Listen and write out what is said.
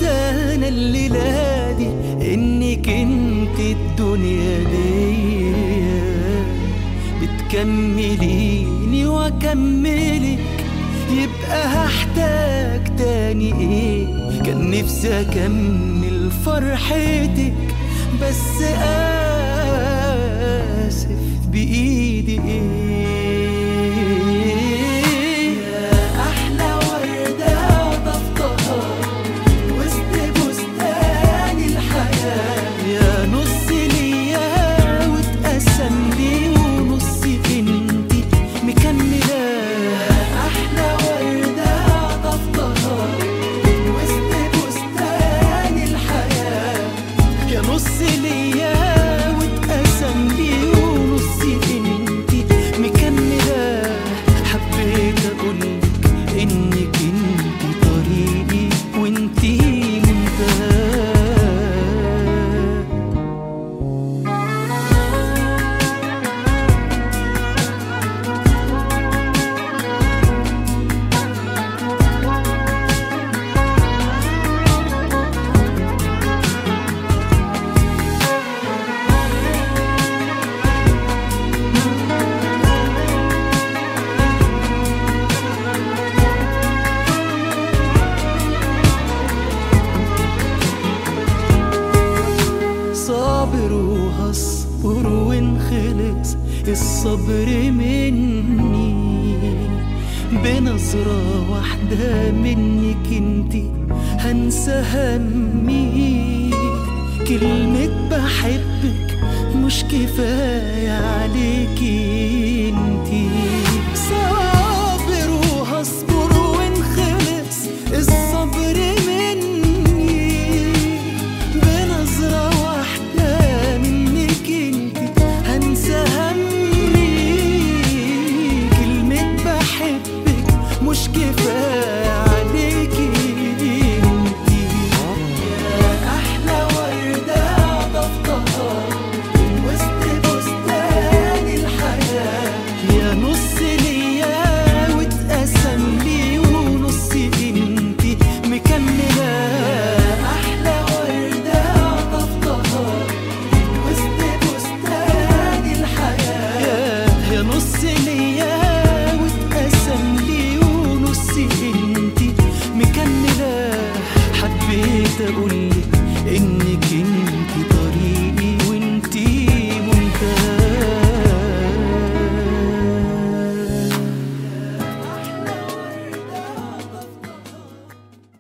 انا الليلة دي انك انت الدنيا دي بتكمليني واكملك يبقى هحتاج تاني ايه كان نفسي اكمل فرحتك بس اسف بايدي ايه يا احلى ورده طفتها وسط بستان الحياه يا نص ليا واتقسم لي ونصي انتي مكمله احلى ورده طفتها وسط بستان الحياه يا نص ليا واتقسم لي ونصي انتي مكملة حبيت اقولك انك انتي طريقي وانتي منتهى صابر وهصبر ونخلص الصبر مني بنظرة واحدة منك انتي هنسى همي كلمة بحبك مش كفاية عليكي